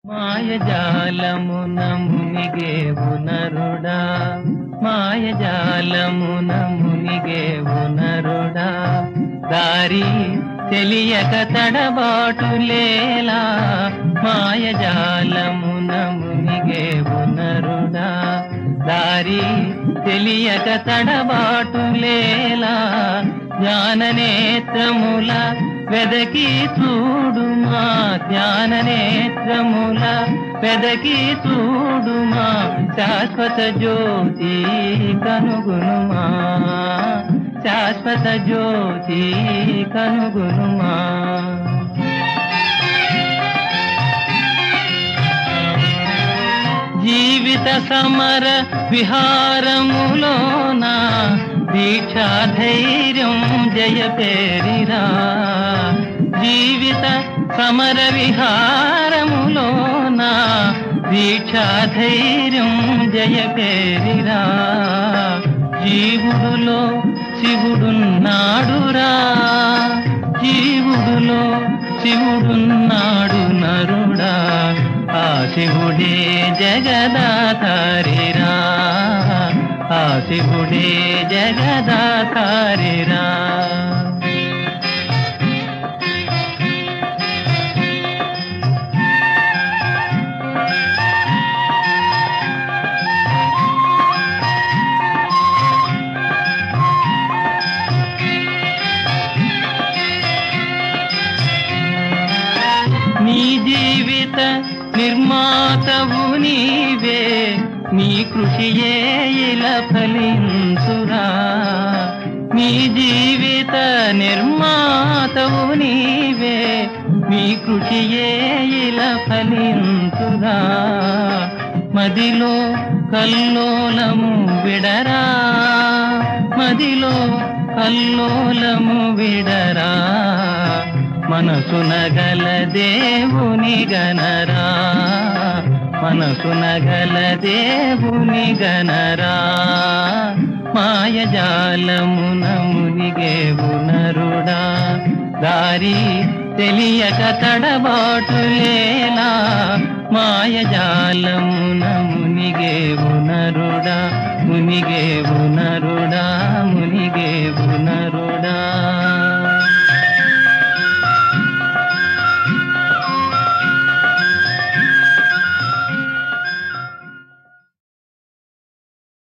మాయజాలమున మునిగేవు నరుడా మాయజాలమున మునిగేవు నరుడా దారి తెలియక తడబాటులేలా మాయజాలమున మునిగేవు నరుడా దారి తెలియక తడబాటులేలా జ్ఞాననేత్రముల వెదకి చూడుమా జ్ఞాననేత్రముల వెదకి చూడుమా శాశ్వత జ్యోతి కనుగునుమా శాశ్వత జ్యోతి కనుగునుమా జీవిత సమర విహారములోన దీక్షా ధైర్యం జయ పేరిరా జీవిత సమర విహారములోన దీక్షా ధైర్యం జయ పేరిరా జీవుడులో శివుడున్నాడురా జీవుడులో శివుడున్నాడు నరుడా ఆ శివుడే జగదాతారిరా ఆ శివుడే జగదాతారిరా నీ జీవిత నిర్మాతవు నీవే నీ కృషియే ఇలా ఫలించురా నీ జీవిత నిర్మాతవు నీవే నీ కృషియే ఇలా ఫలించురా మదిలో కల్లోలము విడరా మదిలో కల్లోలము విడరా మనసున గల దేవుని గనరా మనసున గల దేవుని గనరా మాయజాలమున మునిగేవు నరుడా దారి తెలియక తడబాటులేలా మాయజాలమున మునిగేవు నరుడా మునిగేవు నరుడా మునిగేవు నరుడా